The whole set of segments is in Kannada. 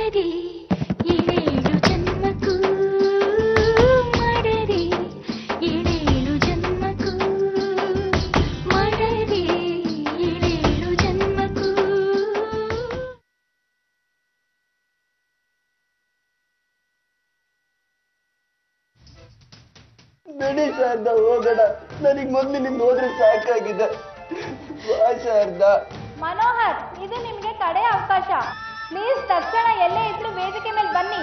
ಮಾಡದೆ ಏಳೇಳು ಜನ್ಮಕ್ಕೂ ಮಾಡದೆ ಏಳೇಳು ಜನ್ಮಕ್ಕೂ ಮಾಡದೆ ಏಳೇಳು ಜನ್ಮಕ್ಕೂ ನಡಿ ಶಾರದಾ ಹೋಗೋಣ ನನಗೆ ಮೊದಲಿನಿಂದ ಹೋದ್ರೆ ಸಾಕಾಗಿದೆ ಬಾ ಶಾರದಾ ಮನೋಹರ್ ಇದು ನಿಮ್ಗೆ ಕಡೆ ಅವಕಾಶ ಪ್ಲೀಸ್ ತಕ್ಷಣ ಎಲ್ಲೇ ಇದ್ರು ವೇದಿಕೆ ಮೇಲೆ ಬನ್ನಿ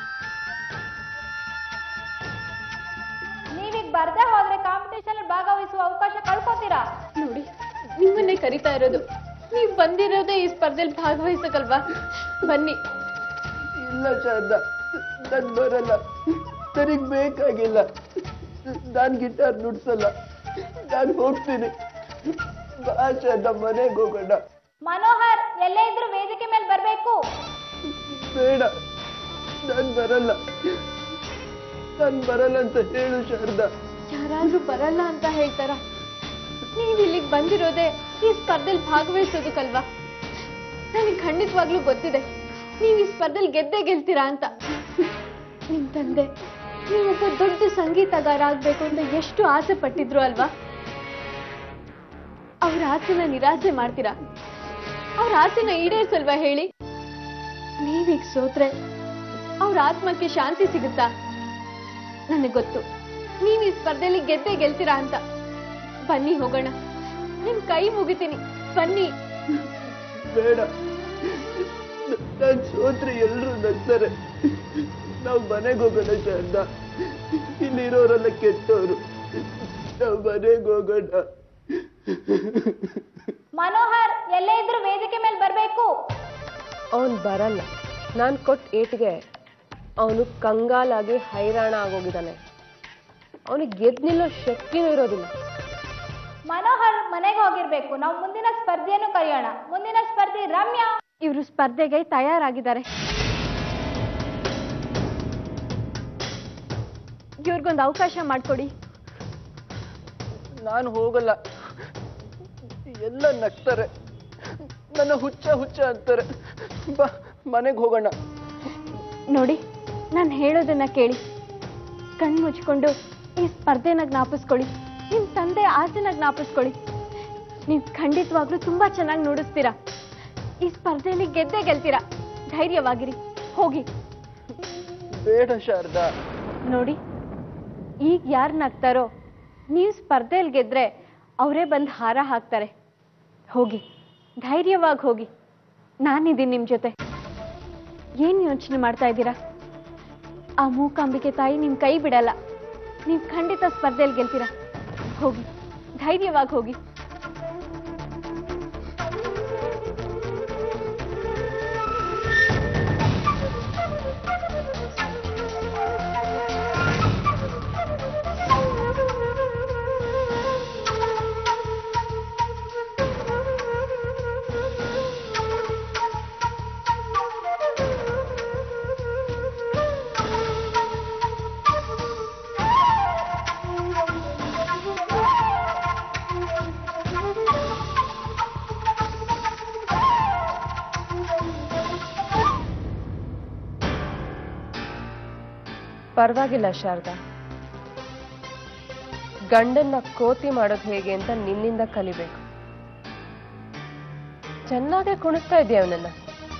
ನೀವೀಗ ಬರ್ದೇ ಹೋದ್ರೆ ಕಾಂಪಿಟೇಷನ್ ಭಾಗವಹಿಸುವ ಅವಕಾಶ ಕಳ್ಕೊತೀರಾ ನೋಡಿ ನಿಮ್ಮನ್ನೇ ಕರಿತಾ ಇರೋದು ನೀವು ಬಂದಿರೋದೇ ಈ ಸ್ಪರ್ಧೆಯಲ್ಲಿ ಭಾಗವಹಿಸಕಲ್ವಾ ಬನ್ನಿ ಇಲ್ಲ ಶಾರದಾ ನನ್ ಬರಲ್ಲ ನನಗ್ ಬೇಕಾಗಿಲ್ಲ ನಾನ್ ಗಿಟಾರ್ ನುಡ್ಸಲ್ಲ ನಾನು ಹೋಗ್ತೀನಿ ಬಾ ಶಾರದಾ ಮನೆಗೆ ಹೋಗೋಣ ಮನೋಹರ್ ಎಲ್ಲೇ ಇದ್ರು ವೇದಿಕೆ ಮೇಲೆ ಬರ್ಬೇಕು ಬೇಡ ನಾನ್ ಬರಲ್ಲ ನಾನ್ ಬರಲ್ಲ ಅಂತ ಹೇಳು ಶಾರದಾ ಯಾರಾದ್ರೂ ಬರಲ್ಲ ಅಂತ ಹೇಳ್ತಾರ ನೀವ್ ಇಲ್ಲಿಗೆ ಬಂದಿರೋದೇ ಈ ಸ್ಪರ್ಧೆಯಲ್ಲಿ ಭಾಗವಹಿಸೋದಕ್ಕಲ್ವಾ ನನಗೆ ಖಂಡಿತವಾಗ್ಲೂ ಗೊತ್ತಿದೆ ನೀವು ಈ ಸ್ಪರ್ಧೆಯಲ್ಲಿ ಗೆದ್ದೇ ಗೆಲ್ತೀರಾ ಅಂತ ನಿಮ್ ತಂದೆ ನೀವೊಬ್ಬ ದೊಡ್ಡ ಸಂಗೀತಗಾರ ಆಗ್ಬೇಕು ಅಂತ ಎಷ್ಟು ಆಸೆ ಪಟ್ಟಿದ್ರು ಅಲ್ವಾ ಅವ್ರ ಆಸೆನ ನಿರಾಸೆ ಮಾಡ್ತೀರಾ ಅವ್ರ ಆಸೆನ ಈಡೇರ್ಸಲ್ವಾ ಹೇಳಿ ನೀವೀಗ ಸೋತ್ರೆ ಅವ್ರ ಆತ್ಮಕ್ಕೆ ಶಾಂತಿ ಸಿಗುತ್ತಾ ನನಗೆ ಗೊತ್ತು ನೀವು ಈ ಸ್ಪರ್ಧೆಯಲ್ಲಿ ಗೆದ್ದೇ ಗೆಲ್ತೀರಾ ಅಂತ ಬನ್ನಿ ಹೋಗೋಣ ನಿಮ್ ಕೈ ಮುಗಿತೀನಿ ಬನ್ನಿ ಬೇಡ ನಾನ್ ಸೋತ್ರೆ ಎಲ್ರು ನಗ್ತಾರೆ ನಾವು ಮನೆಗೆ ಹೋಗೋಣ ಶಾರದಾ ಇಲ್ಲಿರೋರೆಲ್ಲ ಕೆಟ್ಟವರು ನಾವು ಮನೆಗೆ ಹೋಗೋಣ ಮನೋಹರ್ ಎಲ್ಲೇ ಇದ್ರು ವೇದಿಕೆ ಮೇಲೆ ಬರ್ಬೇಕು ಅವನು ಬರಲ್ಲ ನಾನು ಕೊಟ್ಟ ಏಟಿಗೆ ಅವನು ಕಂಗಾಲಾಗಿ ಹೈರಾಣ ಆಗೋಗಿದ್ದಾನೆ ಅವನಿಗೆ ಗೆದ್ದು ನಿಲ್ಲೋ ಶಕ್ತಿನೂ ಇರೋದಿಲ್ಲ ಮನೋಹರ್ ಮನೆಗೆ ಹೋಗಿರ್ಬೇಕು ನಾವು ಮುಂದಿನ ಸ್ಪರ್ಧೆಯನ್ನು ಕರೆಯೋಣ ಮುಂದಿನ ಸ್ಪರ್ಧಿ ರಮ್ಯಾ ಇವರು ಸ್ಪರ್ಧೆಗೆ ತಯಾರಾಗಿದ್ದಾರೆ ಇವ್ರಿಗೊಂದು ಅವಕಾಶ ಮಾಡ್ಕೊಡಿ ನಾನು ಹೋಗಲ್ಲ ಎಲ್ಲ ನಗ್ತಾರೆ ನನ್ನ ಹುಚ್ಚ ಹುಚ್ಚ ಅಂತಾರೆ ಬಾ ಮನೆಗೆ ಹೋಗೋಣ ನೋಡಿ ನಾನು ಹೇಳೋದನ್ನ ಕೇಳಿ ಕಣ್ಣು ಮುಚ್ಕೊಂಡು ಈ ಸ್ಪರ್ಧೆನ ಜ್ಞಾಪಿಸ್ಕೊಳ್ಳಿ ನಿಮ್ ತಂದೆ ಆಸೆನ ಜ್ಞಾಪಿಸ್ಕೊಳ್ಳಿ ನೀವು ಖಂಡಿತವಾಗ್ಲೂ ತುಂಬಾ ಚೆನ್ನಾಗಿ ನುಡಿಸ್ತೀರಾ ಈ ಸ್ಪರ್ಧೆಯಲ್ಲಿ ಗೆದ್ದೇ ಗೆಲ್ತೀರಾ ಧೈರ್ಯವಾಗಿರಿ ಹೋಗಿ ಬೇಡ ಶಾರದಾ ನೋಡಿ ಈಗ ಯಾರು ನಗ್ತಾರೋ ನೀವು ಸ್ಪರ್ಧೆಯಲ್ಲಿ ಗೆದ್ರೆ ಅವರೇ ಬಂದು ಹಾರ ಹಾಕ್ತಾರೆ ಹೋಗಿ ಧೈರ್ಯವಾಗಿ ಹೋಗಿ ನಾನಿದ್ದೀನಿ ನಿಮ್ಮ ಜೊತೆ ಏನು ಯೋಚನೆ ಮಾಡ್ತಾ ಇದ್ದೀರಾ ಆ ಮೂಕಾಂಬಿಕೆ ತಾಯಿ ನಿಮ್ಮ ಕೈ ಬಿಡಲ್ಲ ನೀವು ಖಂಡಿತ ಸ್ಪರ್ಧೆಯಲ್ಲಿ ಗೆಲ್ತೀರಾ ಹೋಗಿ ಧೈರ್ಯವಾಗಿ ಹೋಗಿ ಪರವಾಗಿಲ್ಲ ಶಾರದಾ ಗಂಡನ್ನ ಕೋತಿ ಮಾಡೋದು ಹೇಗೆ ಅಂತ ನಿನ್ನಿಂದ ಕಲಿಬೇಕು ಚೆನ್ನಾಗೆ ಕುಣಿಸ್ತಾ ಇದೆಯಾ ಅವನನ್ನ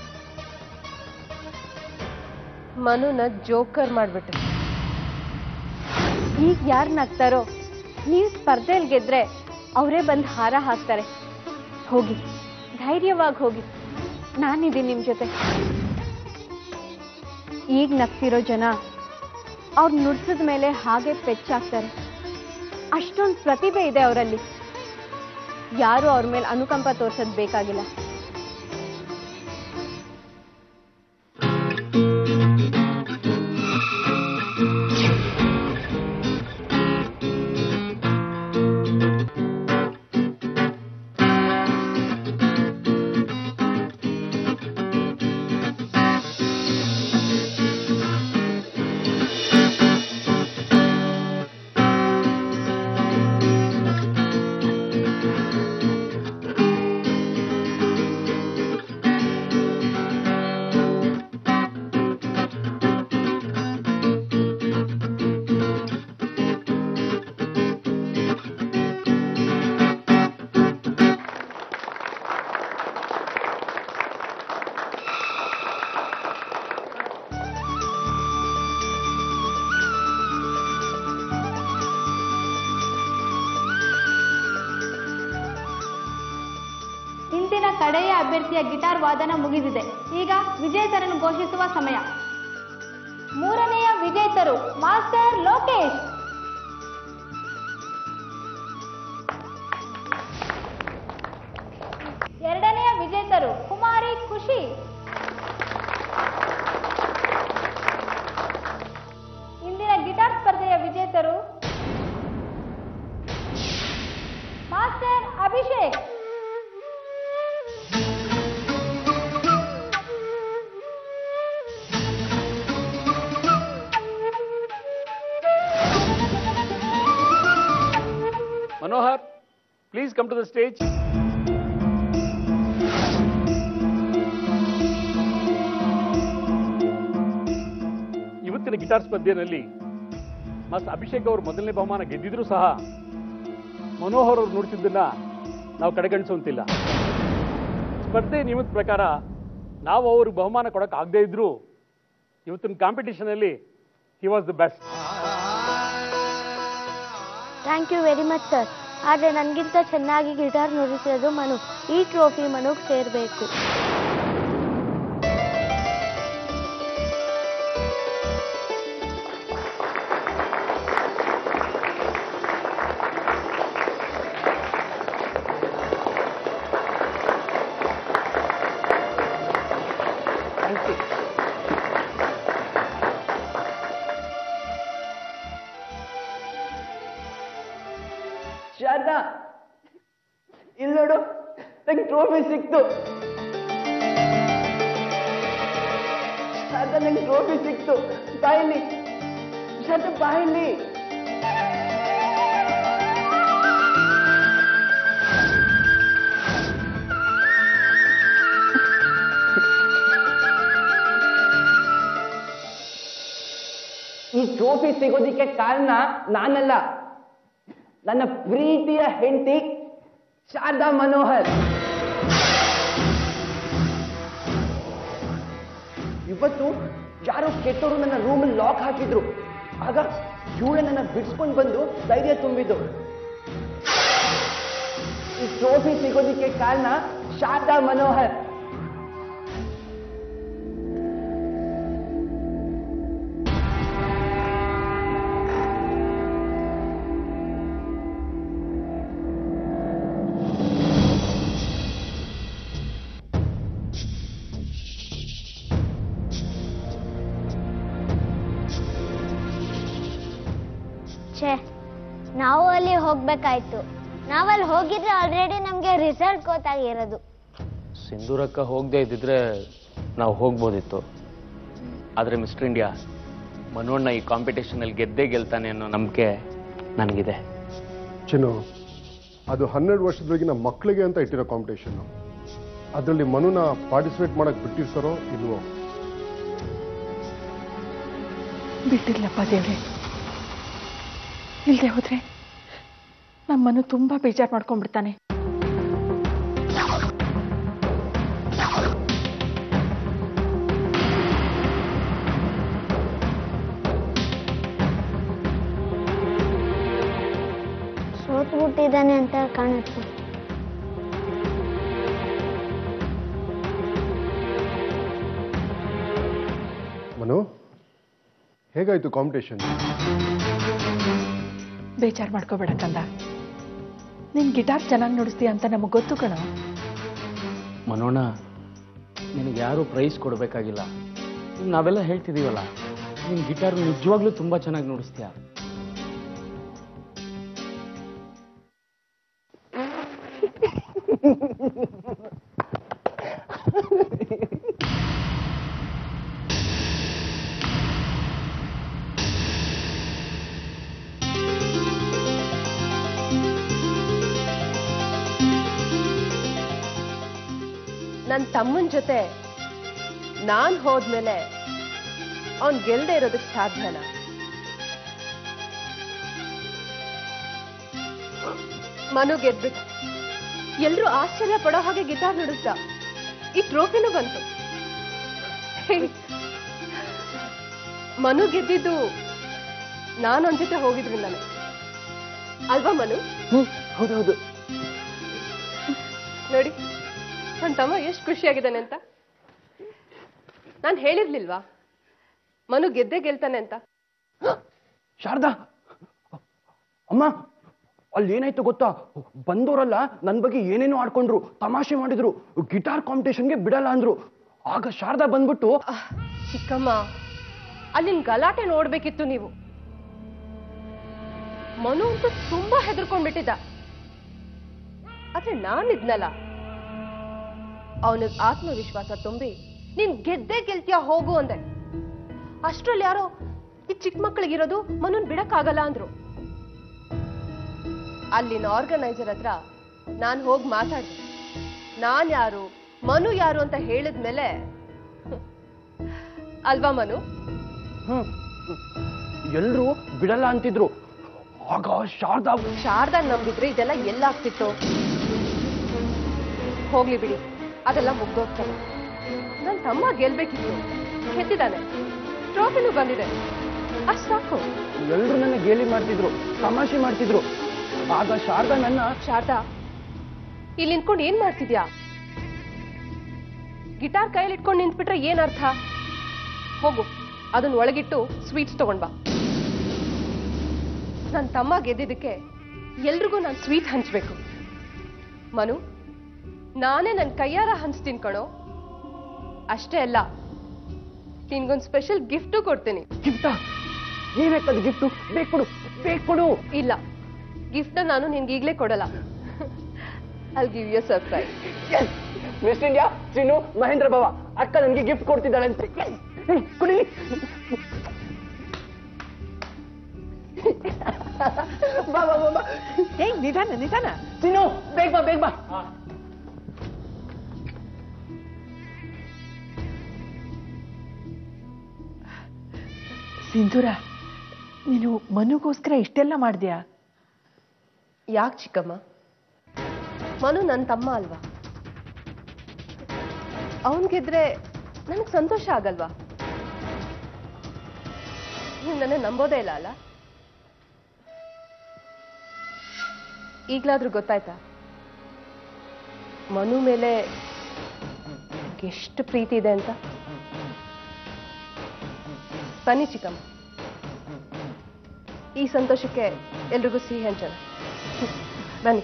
ಮನುನ ಜೋಕರ್ ಮಾಡ್ಬಿಟ್ಟೆ ಈಗ ಯಾರು ನಗ್ತಾರೋ ನೀವು ಸ್ಪರ್ಧೆಯಲ್ಲಿ ಗೆದ್ರೆ ಅವರೇ ಬಂದು ಹಾರ ಹಾಕ್ತಾರೆ ಹೋಗಿ ಧೈರ್ಯವಾಗಿ ಹೋಗಿ ನಾನಿದ್ದೀನಿ ನಿಮ್ಮ ಜೊತೆ ಈಗ ನಗ್ತಿರೋ ಜನ ಅವ್ರು ನುಡ್ಸಿದ ಮೇಲೆ ಹಾಗೆ ಪೆಚ್ಚಾಗ್ತಾರೆ ಅಷ್ಟೊಂದು ಪ್ರತಿಭೆ ಇದೆ ಅವರಲ್ಲಿ ಯಾರು ಅವ್ರ ಮೇಲೆ ಅನುಕಂಪ ತೋರ್ಸೋದು ಬೇಕಾಗಿಲ್ಲ ಕಡೆಯ ಅಭ್ಯರ್ಥಿಯ ಗಿಟಾರ್ ವಾದನ ಮುಗಿದಿದೆ ಈಗ ವಿಜೇತರನ್ನು ಘೋಷಿಸುವ ಸಮಯ ಮೂರನೆಯ ವಿಜೇತರು ಮಾಸ್ಟರ್ ಲೋಕೇಶ್ ಎರಡನೆಯ ವಿಜೇತರು ಕುಮಾರಿ ಖುಷಿ ಇಂದಿನ ಗಿಟಾರ್ ಸ್ಪರ್ಧೆಯ ವಿಜೇತರು master Abhishek Manohar please come to the stage ಇವತ್ತಿನ ಗಿಟಾರ್ ಸ್ಪರ್ಧೆಯಲ್ಲಿ ಮತ್ ಅಭಿಷೇಕ್ ಅವರು ಮೊದಲನೇ ಬಹುಮಾನ ಗೆದ್ದಿದ್ರು ಸಹ ಮನೋಹರ್ ಅವರು ನೋಡ್ತಿದ್ದನ್ನ ನಾವು ಕಡೆಗಣಿಸುವಂತಿಲ್ಲ ಸ್ಪರ್ಧೆ ನಿಯಮದ ಪ್ರಕಾರ ನಾವು ಅವ್ರಿಗೆ ಬಹುಮಾನ ಕೊಡಕ್ ಆಗದೇ ಇದ್ರು ಇವತ್ತಿನ ಕಾಂಪಿಟಿಷನ್ ಅಲ್ಲಿ he was the best thank you very much sir ಆದರೆ ನನಗಿಂತ ಚೆನ್ನಾಗಿ ಗಿಟಾರ್ ನುಡಿಸಿರೋದು ಮನು ಈ ಟ್ರೋಫಿ ಮನುಗೆ ಸೇರಬೇಕು ಶಾರದಾ ಇಲ್ಲಿ ನೋಡು ನಂಗೆ ಟ್ರೋಫಿ ಸಿಕ್ತು ಶಾರದಾ ನಂಗೆ ಟ್ರೋಫಿ ಸಿಕ್ತು ಬಾಯಿಲಿ ಶಾರದಾ ಬಾಯಿಲಿ ಈ ಟ್ರೋಫಿ ಸಿಗೋದಿಕ್ಕೆ ಕಾರಣ ನಾನಲ್ಲ ನನ್ನ ಪ್ರೀತಿಯ ಹೆಂಡತಿ ಶಾರದಾ ಮನೋಹರ್ ಇವತ್ತು ಯಾರೋ ಕೆಟ್ಟವರು ನನ್ನ ರೂಮಲ್ಲಿ ಲಾಕ್ ಹಾಕಿದ್ರು ಆಗ ಇವಳೆ ನನ್ನ ಬಿಡ್ಸ್ಕೊಂಡು ಬಂದು ಧೈರ್ಯ ತುಂಬಿದ್ದು ಈ ಟ್ರೋಫಿ ಸಿಗೋದಿಕ್ಕೆ ಕಾರಣ ಶಾರದಾ ಮನೋಹರ್ ಛೇ ನಾವು ಅಲ್ಲಿ ಹೋಗ್ಬೇಕಾಯ್ತು ನಾವಲ್ಲಿ ಹೋಗಿದ್ರೆ ಆಲ್ರೆಡಿ ನಮಗೆ ರಿಸಲ್ಟ್ ಗೊತ್ತಾಗಿರೋದು ಸಿಂಧೂರಕ್ಕ ಹೋಗದೆ ಇದ್ದಿದ್ರೆ ನಾವು ಹೋಗ್ಬೋದಿತ್ತು ಆದರೆ ಮಿಸ್ಟರ್ ಇಂಡಿಯಾ ಮನೋಣ್ಣ ಈ ಕಾಂಪಿಟೇಷನಲ್ಲಿ ಗೆದ್ದೇ ಗೆಲ್ತಾನೆ ಅನ್ನೋ ನಂಬಿಕೆ ನನಗಿದೆ ಚಿನ್ನು ಅದು ಹನ್ನೆರಡು ವರ್ಷದವರೆಗಿನ ಮಕ್ಕಳಿಗೆ ಅಂತ ಇಟ್ಟಿರೋ ಕಾಂಪಿಟೇಷನ್ನು ಅದರಲ್ಲಿ ಮನುನ ಪಾರ್ಟಿಸಿಪೇಟ್ ಮಾಡಕ್ಕೆ ಬಿಟ್ಟಿರ್ತಾರೋ ಇಲ್ವೋ ಬಿಟ್ಟಿಲ್ಲಪ್ಪ ದೇವ್ರೆ ಇಲ್ಲದೆ ಹೋದ್ರೆ ನಮ್ಮನ್ನು ತುಂಬಾ ಬೇಜಾರು ಮಾಡ್ಕೊಂಡ್ಬಿಡ್ತಾನೆ ಸೋತು ಬಿಟ್ಟಿದ್ದಾನೆ ಅಂತ ಕಾಣುತ್ತೆ ಮನು ಹೇಗಾಯ್ತು ಕಾಂಪಿಟೇಷನ್ ಬೇಜಾರು ಮಾಡ್ಕೋಬೇಡ ಕಂದ ನಿನ್ ಗಿಟಾರ್ ಚೆನ್ನಾಗಿ ನುಡಿಸ್ತೀಯ ಅಂತ ನಮಗೆ ಗೊತ್ತು ಕಣ ಮನೋಣ್ಣ ನಿನಗೆ ಯಾರೂ ಪ್ರೈಸ್ ಕೊಡಬೇಕಾಗಿಲ್ಲ ನಾವೆಲ್ಲ ಹೇಳ್ತಿದ್ದೀವಲ್ಲ ನಿನ್ನ ಗಿಟಾರ್ ನಿಜವಾಗ್ಲೂ ತುಂಬ ಚೆನ್ನಾಗಿ ನುಡಿಸ್ತೀಯ ನನ್ನ ತಮ್ಮನ ಜೊತೆ ನಾನ್ ಹೋದ್ಮೇಲೆ ಅವನ್ ಗೆಲ್ದೆ ಇರೋದಕ್ಕೆ ಸಾಧ್ಯನಾ ಮನು ಗೆದ್ಬಿಟ್ಟ ಎಲ್ರೂ ಆಶ್ಚರ್ಯ ಪಡೋ ಹಾಗೆ ಗಿಟಾರ್ ನುಡಿಸ್ದ ಈ ಟ್ರೋಫಿನೂ ಬಂತು ಹೇ, ಮನು ಗೆದ್ದಿದ್ದು ನಾನು ಅವನ ಜೊತೆ ಹೋಗಿದ್ರಿಂದಾನೆ ಅಲ್ವಾ ಮನು ಹೌದೌದು ನೋಡಿ ನನ್ನ ತಮ್ಮ ಎಷ್ಟು ಖುಷಿಯಾಗಿದ್ದಾನೆ ಅಂತ ನಾನು ಹೇಳಿರ್ಲಿಲ್ವಾ ಮನು ಗೆದ್ದೆ ಗೆಲ್ತಾನೆ ಅಂತ ಶಾರದಾ ಅಮ್ಮ ಅಲ್ಲಿ ಏನಾಯ್ತು ಗೊತ್ತಾ ಬಂದವರಲ್ಲ ನನ್ನ ಬಗ್ಗೆ ಏನೇನೋ ಆಡ್ಕೊಂಡ್ರು ತಮಾಷೆ ಮಾಡಿದ್ರು ಗಿಟಾರ್ ಕಾಂಪಿಟೇಷನ್ಗೆ ಬಿಡಲ್ಲ ಅಂದ್ರು ಆಗ ಶಾರದಾ ಬಂದ್ಬಿಟ್ಟು ಆಹ್, ಚಿಕ್ಕಮ್ಮ ಅಲ್ಲಿನ ಗಲಾಟೆ ನೋಡ್ಬೇಕಿತ್ತು ನೀವು ಮನು ಅಂತೂ ತುಂಬಾ ಹೆದರ್ಕೊಂಡ್ಬಿಟ್ಟಿದ್ದ ಆದ್ರೆ ನಾನಿದ್ನಲ್ಲ ಅವನಿಗೆ ಆತ್ಮವಿಶ್ವಾಸ ತುಂಬಿ ನೀನ್ ಗೆದ್ದೆ ಗೆಲ್ತೀಯ ಹೋಗು ಅಂದೆ ಅಷ್ಟ್ರಲ್ಲಿ ಯಾರೋ ಈ ಚಿಕ್ಕ ಮಕ್ಕಳಿಗಿರೋದು ಮನುನ್ ಬಿಡಕ್ಕಾಗಲ್ಲ ಅಂದ್ರು ಅಲ್ಲಿನ ಆರ್ಗನೈಸರ್ ಹತ್ರ ನಾನ್ ಹೋಗಿ ಮಾತಾಡ್ದೆ ನಾನ್ ಯಾರು ಮನು ಯಾರು ಅಂತ ಹೇಳಿದ್ಮೇಲೆ ಅಲ್ವಾ ಮನು ಹ್ಮ್ ಎಲ್ರು ಬಿಡಲ್ಲ ಅಂತಿದ್ರು ಆಗ ಶಾರದಾ ಶಾರದಾಗ ನಂಬಿದ್ರೆ ಇದೆಲ್ಲ ಎಲ್ಲ ಆಗ್ತಿತ್ತು ಹೋಗ್ಲಿ ಬಿಡಿ ಅದೆಲ್ಲ ಮುಗ್ದೋಗ್ತದೆ ನನ್ನ ತಮ್ಮ ಗೆಲ್ಬೇಕಿತ್ತು ಗೆದ್ದಿದ್ದಾನೆ ಟ್ರೋಫಿನೂ ಬಂದಿದೆ ಅಷ್ಟ್ ಸಾಕು ಎಲ್ರು ನನ್ನ ಗೇಲಿ ಮಾಡ್ತಿದ್ರು ತಮಾಷೆ ಮಾಡ್ತಿದ್ರು ಆಗ ಶಾರದಾ ನನ್ನ ಶಾರದಾ ಇಲ್ಲಿ ನಿಂತ್ಕೊಂಡು ಏನ್ ಮಾಡ್ತಿದ್ಯಾ ಗಿಟಾರ್ ಕೈಯಲ್ಲಿ ಇಟ್ಕೊಂಡು ನಿಂತ್ಬಿಟ್ರೆ ಏನ್ ಅರ್ಥ ಹೋಗು ಅದನ್ನ ಒಳಗಿಟ್ಟು ಸ್ವೀಟ್ಸ್ ತಗೊಂಡ್ ಬಾ ನನ್ನ ತಮ್ಮ ಗೆದ್ದಿದ್ದಕ್ಕೆ ಎಲ್ರಿಗೂ ನಾನು ಸ್ವೀಟ್ ಹಂಚ್ಬೇಕು ಮನು ನಾನೇ ನನ್ನ ಕೈಯಾರ ಹಂಚ್ತೀನಿ ಕಣೋ ಅಷ್ಟೇ ಅಲ್ಲ ನಿನ್ಗೊಂದು ಸ್ಪೆಷಲ್ ಗಿಫ್ಟು ಕೊಡ್ತೀನಿ ಗಿಫ್ಟಾ ಏನಾಯ್ತದ ಗಿಫ್ಟು ಬೇಕು ಕೊಡು ಬೇಕು ಕೊಡು ಇಲ್ಲ ಗಿಫ್ಟ್ ನಾನು ನಿನ್ಗೆ ಈಗಲೇ ಕೊಡಲ್ಲ I'll give you surprise West India Srinu Mahendra ಬಾವ ಅಕ್ಕ ನನಗೆ ಗಿಫ್ಟ್ ಕೊಡ್ತಿದ್ದಾಳೆ ಅಂತ Yes! ಹ್ಮ್, ಕುಡೀರಿ ಬಾ ಬಾ ಬಾ ಬಾ ಏಯ್ ನಿಧಾನ ನಿಧಾನ ಶ್ರೀನು ಬೇಗ ಬಾ ಬೇಗ ಬಾ ಸಿಂಧೂರ ನೀನು ಮನುಗೋಸ್ಕರ ಇಷ್ಟೆಲ್ಲ ಮಾಡಿದ್ಯಾ ಯಾಕೆ ಚಿಕ್ಕಮ್ಮ ಮನು ನನ್ನ ತಮ್ಮ ಅಲ್ವಾ ಅವನ್ ಗೆದ್ರೆ ನನಗೆ ಸಂತೋಷ ಆಗಲ್ವಾ ನೀವು ನನ್ನ ನಂಬೋದೇ ಇಲ್ಲ ಅಲ್ಲ ಈಗ್ಲಾದ್ರೂ ಗೊತ್ತಾಯ್ತಾ ಮನು ಮೇಲೆ ನಂಗ್ ಎಷ್ಟು ಪ್ರೀತಿ ಇದೆ ಅಂತ ಬನ್ನಿ ಚಿಕ್ಕಮ್ಮ ಈ ಸಂತೋಷಕ್ಕೆ ಎಲ್ರಿಗೂ ಸಿಹಿ ಹಂಚೋಣ ಬನ್ನಿ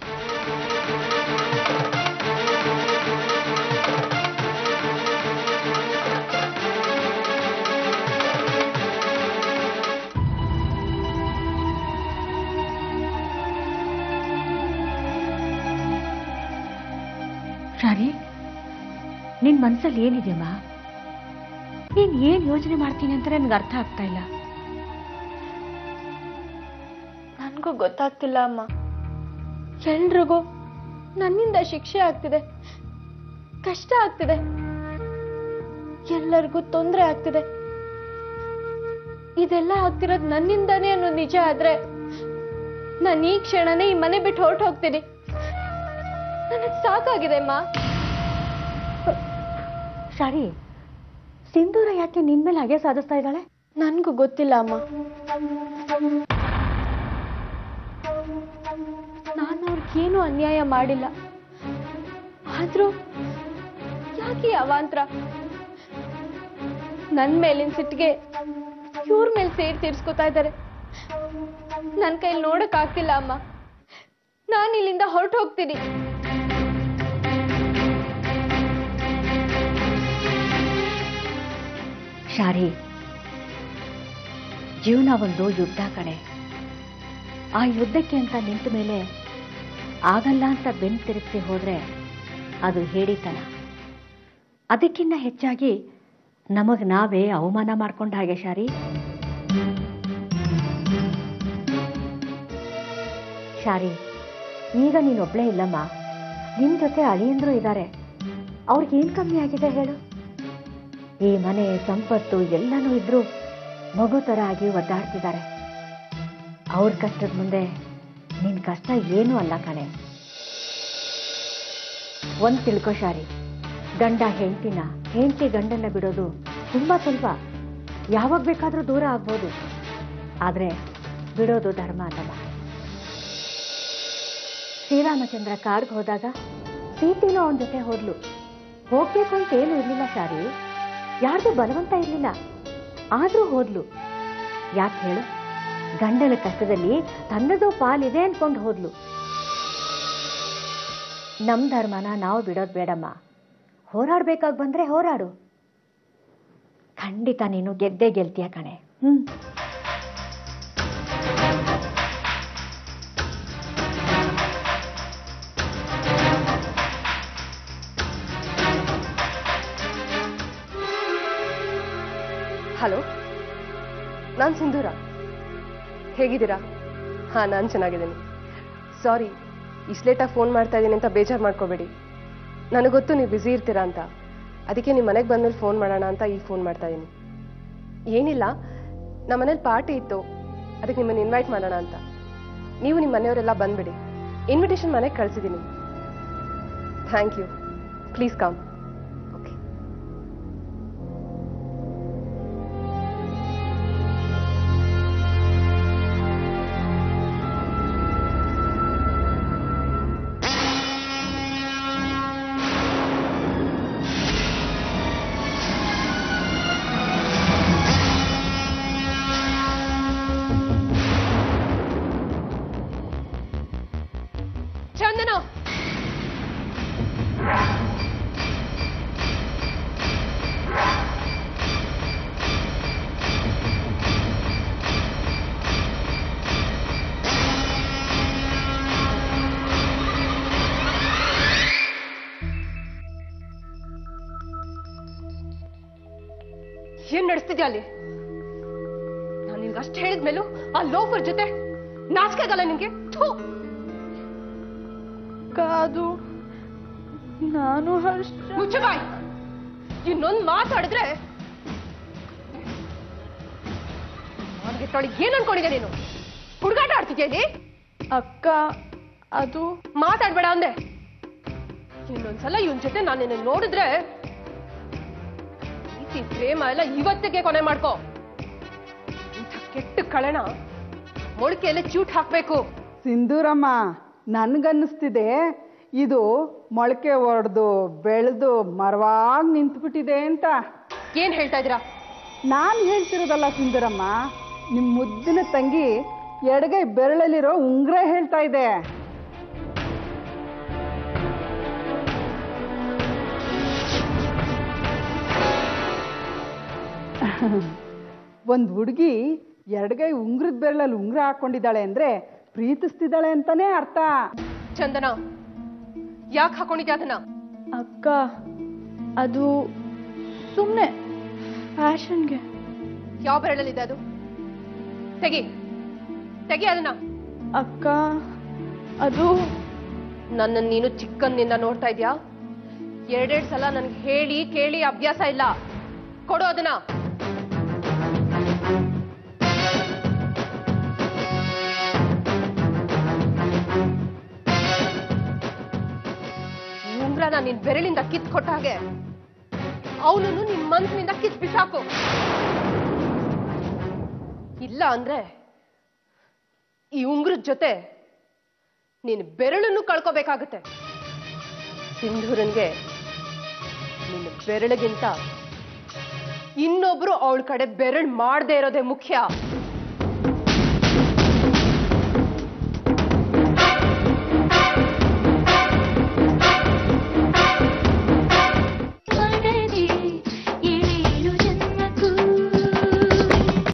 ಶಾರಿ ನಿನ್ ಮನ್ಸಲ್ಲಿ ಏನಿದೆಯಮ್ಮ ನೀನ್ ಏನ್ ಯೋಚನೆ ಮಾಡ್ತೀನಿ ಅಂತ ನನ್ಗೆ ಅರ್ಥ ಆಗ್ತಾ ಇಲ್ಲ ನನಗೂ ಗೊತ್ತಾಗ್ತಿಲ್ಲ ಅಮ್ಮ ಎಲ್ರಿಗೂ ನನ್ನಿಂದ ಶಿಕ್ಷೆ ಆಗ್ತಿದೆ ಕಷ್ಟ ಆಗ್ತಿದೆ ಎಲ್ಲರಿಗೂ ತೊಂದರೆ ಆಗ್ತಿದೆ ಇದೆಲ್ಲ ಆಗ್ತಿರೋದು ನನ್ನಿಂದಾನೇ ಅನ್ನೋದು ನಿಜ ಆದ್ರೆ ನಾನು ಈ ಕ್ಷಣನೇ ಈ ಮನೆ ಬಿಟ್ಟು ಹೊರಟು ಹೋಗ್ತೀನಿ ನನಗೆ ಸಾಕಾಗಿದೆ ಅಮ್ಮ ಶಾರಿ ಸಿಂಧೂರ ಯಾಕೆ ನಿನ್ ಮೇಲೆ ಹಾಗೆ ಸಾಧಿಸ್ತಾ ಇದ್ದಾಳೆ ನನ್ಗೂ ಗೊತ್ತಿಲ್ಲ ಅಮ್ಮ ನಾನು ಅವ್ರಿಗೇನು ಅನ್ಯಾಯ ಮಾಡಿಲ್ಲ ಆದ್ರೂ ಯಾಕೆ ಈ ಅವಾಂತರ ನನ್ ಮೇಲಿನ ಸಿಟ್ಟಿಗೆ ಇವ್ರ ಮೇಲೆ ಸೇರಿ ತೀರ್ಸ್ಕೊತಾ ಇದ್ದಾರೆ ನನ್ ಕೈಲಿ ನೋಡಕ್ ಆಗ್ತಿಲ್ಲ ಅಮ್ಮ ನಾನು ಇಲ್ಲಿಂದ ಹೊರಟು ಹೋಗ್ತೀನಿ ಶಾರಿ ಜೀವನ ಒಂದು ಯುದ್ಧ ಕಣೆ ಆ ಯುದ್ಧಕ್ಕೆ ಅಂತ ನಿಂತ ಮೇಲೆ ಆಗಲ್ಲ ಅಂತ ಬೆನ್ ತಿರುಗಿಸಿ ಹೋದ್ರೆ ಅದು ಹೇಡಿತನ ಅದಕ್ಕಿಂತ ಹೆಚ್ಚಾಗಿ ನಮಗ್ ನಾವೇ ಅವಮಾನ ಮಾಡ್ಕೊಂಡ ಹಾಗೆ ಶಾರಿ ಶಾರಿ ಈಗ ನೀನೊಬ್ಳೇ ಇಲ್ಲಮ್ಮ ನಿನ್ ಜೊತೆ ಅಳಿಯಂದ್ರು ಇದ್ದಾರೆ ಅವ್ರಿಗೇನ್ ಕಮ್ಮಿ ಆಗಿದೆ ಹೇಳು ಈ ಮನೆ ಸಂಪತ್ತು ಎಲ್ಲನೂ ಇದ್ರೂ ಮಗು ತರ ಆಗಿ ಒದ್ದಾಡ್ತಿದ್ದಾರೆ ಅವ್ರ ಕಷ್ಟದ ಮುಂದೆ ನಿನ್ ಕಷ್ಟ ಏನೂ ಅಲ್ಲ ಕಣೆ ಒಂದ್ ತಿಳ್ಕೊ ಶಾರಿ ಗಂಡ ಹೆಂಡತಿನ ಹೆಂಡತಿ ಗಂಡನ್ನ ಬಿಡೋದು ತುಂಬಾ ಸುಲಭ ಯಾವಾಗ ಬೇಕಾದ್ರೂ ದೂರ ಆಗ್ಬೋದು ಆದ್ರೆ ಬಿಡೋದು ಧರ್ಮ ಅಲ್ಲಮ್ಮ ಶ್ರೀರಾಮಚಂದ್ರ ಕಾಡ್ಗೆ ಹೋದಾಗ ಪ್ರೀತಿನೂ ಅವನ ಜೊತೆ ಹೋದ್ಲು ಹೋಗ್ಬೇಕು ಅಂತ ಏನು ಇರ್ಲಿಲ್ಲ ಶಾರಿ ಯಾರ್ದು ಬಲವಂತ ಇರ್ಲಿಲ್ಲ ಆದ್ರೂ ಹೋದ್ಲು ಯಾಕೆ ಹೇಳು ಗಂಡನ ಕಷ್ಟದಲ್ಲಿ ತನ್ನದೋ ಪಾಲಿದೆ ಅನ್ಕೊಂಡು ಹೋದ್ಲು ನಮ್ ಧರ್ಮನ ನಾವು ಬಿಡೋದು ಬೇಡಮ್ಮ ಹೋರಾಡ್ಬೇಕಾಗಿ ಬಂದ್ರೆ ಹೋರಾಡು ಖಂಡಿತ ನೀನು ಗೆದ್ದೇ ಗೆಲ್ತೀಯ ಕಣೆ ಹ್ಮ್ ಹಲೋ ನಾನು ಸಿಂಧೂರ ಹೇಗಿದ್ದೀರಾ ಹಾಂ ನಾನು ಚೆನ್ನಾಗಿದ್ದೀನಿ ಸಾರಿ ಇಷ್ಟು ಲೇಟಾಗಿ ಫೋನ್ ಮಾಡ್ತಾ ಇದ್ದೀನಿ ಅಂತ ಬೇಜಾರು ಮಾಡ್ಕೋಬೇಡಿ ನನಗೆ ಗೊತ್ತು ನೀವು ಬ್ಯುಸಿ ಇರ್ತೀರಾ ಅಂತ ಅದಕ್ಕೆ ನಿಮ್ಮ ಮನೆಗೆ ಬಂದ್ಮೇಲೆ ಫೋನ್ ಮಾಡೋಣ ಅಂತ ಈಗ ಫೋನ್ ಮಾಡ್ತಾ ಇದ್ದೀನಿ ಏನಿಲ್ಲ ನಮ್ಮ ಮನೇಲಿ ಪಾರ್ಟಿ ಇತ್ತು ಅದಕ್ಕೆ ನಿಮ್ಮನ್ನು ಇನ್ವೈಟ್ ಮಾಡೋಣ ಅಂತ ನೀವು ನಿಮ್ಮ ಮನೆಯವರೆಲ್ಲ ಬಂದ್ಬಿಡಿ ಇನ್ವಿಟೇಷನ್ ಮನೆಗೆ ಕಳಿಸಿದ್ದೀನಿ thank you please come okay Chandana ಏನ್ ನಡೆಸ್ತಿದ್ಯಾ ಅಲ್ಲಿ ನಾನು ನಿನ್ಗೆ ಅಷ್ಟು ಹೇಳಿದ್ಮೇಲೂ ಆ ಲೋಫರ್ ಜೊತೆ ನಾಚಿಕೆ ಆಗಲ್ಲ ನಿನ್ಗೆ ಥೂ ಅದು ನಾನು ಹರ್ಷ ಮುಚ್ಚು ಬಾಯ್ ಇನ್ನೊಂದು ಮಾತಾಡಿದ್ರೆ ಮಾರ್ಗೆಟ್ಟೊಳಗೆ ಏನ್ ಅನ್ಕೊಂಡಿದ್ಯಾ ನೀನು ಹುಡುಗಾಟ ಆಡ್ತಿದ್ಯಾ ಇಲ್ಲಿ ಅಕ್ಕ ಅದು ಮಾತಾಡ್ಬೇಡ ಅಂದೆ ಇನ್ನೊಂದ್ಸಲ ಇವನ್ ಜೊತೆ ನಾನು ನಿನ್ನ ನೋಡಿದ್ರೆ ಪ್ರೀತಿ ಪ್ರೇಮ ಎಲ್ಲ ಇವತ್ತಿಗೆ ಕೊನೆ ಮಾಡ್ಕೋ ಇಂಥ ಕೆಟ್ಟ ಕಳೆನ ಮೊಳಕೆಯಲ್ಲೇ ಚೂಟ್ ಹಾಕ್ಬೇಕು ಸಿಂಧೂರಮ್ಮ ನನ್ಗನ್ನಿಸ್ತಿದೆ ಇದು ಮೊಳಕೆ ಒಡೆದು ಬೆಳೆದು ಮರವಾಗಿ ನಿಂತ್ಬಿಟ್ಟಿದೆ ಅಂತ ಏನ್ ಹೇಳ್ತಾ ಇದ್ದೀರಾ ನಾನು ಹೇಳ್ತಿರೋದಲ್ಲ ಸಿಂಧೂರಮ್ಮ ನಿಮ್ಮ ಮುದ್ದಿನ ತಂಗಿ ಎಡಗೈ ಬೆರಳಲ್ಲಿರೋ ಉಂಗ್ರ ಹೇಳ್ತಾ ಇದೆ ಒಂದು ಹುಡುಗಿ ಎಡಗೈ ಉಂಗ್ರದ ಬೆರಳಲ್ಲಿ ಉಂಗ್ರ ಹಾಕೊಂಡಿದ್ದಾಳೆ ಅಂದ್ರೆ ಪ್ರೀತಿಸ್ತಿದ್ದಾಳೆ ಅಂತಾನೆ ಅರ್ಥ ಚಂದನ ಯಾಕೆ ಹಾಕೊಂಡಿದ್ಯಾ ಅದನ್ನ ಅಕ್ಕ ಅದು ಸುಮ್ಮನೆ ಫ್ಯಾಷನ್ಗೆ ಯಾವ ಬೆರಳಲ್ಲಿದೆ ಅದು ತೆಗಿ ತೆಗಿ ಅದನ್ನ ಅಕ್ಕ ಅದು ನನ್ನ ನೀನು ಚಿಕ್ಕಂದಿನಿಂದ ನೋಡ್ತಾ ಇದ್ಯಾ ಎರಡೆರಡು ಸಲ ನನ್ಗೆ ಹೇಳಿ ಕೇಳಿ ಅಭ್ಯಾಸ ಇಲ್ಲ ಕೊಡು ಅದನ್ನ ಈ ಉಂಗ್ರನ ನಿನ್ ಬೆರಳಿಂದ ಕಿತ್ ಕೊಟ್ಟ ಹಾಗೆ ಅವನನ್ನು ನಿನ್ ಮನ್ಸಿನಿಂದ ಕಿತ್ ಬಿಸಾಕು ಇಲ್ಲ ಅಂದ್ರೆ ಈ ಉಂಗ್ರದ ಜೊತೆ ನೀನು ಬೆರಳನ್ನು ಕಳ್ಕೋಬೇಕಾಗುತ್ತೆ ಸಿಂಧೂರನ್ಗೆ ನಿನ್ನ ಬೆರಳಿಗಿಂತ ಇನ್ನೊಬ್ರು ಅವಳ ಕಡೆ ಬೆರಳು ಮಾಡದೇ ಇರೋದೇ ಮುಖ್ಯ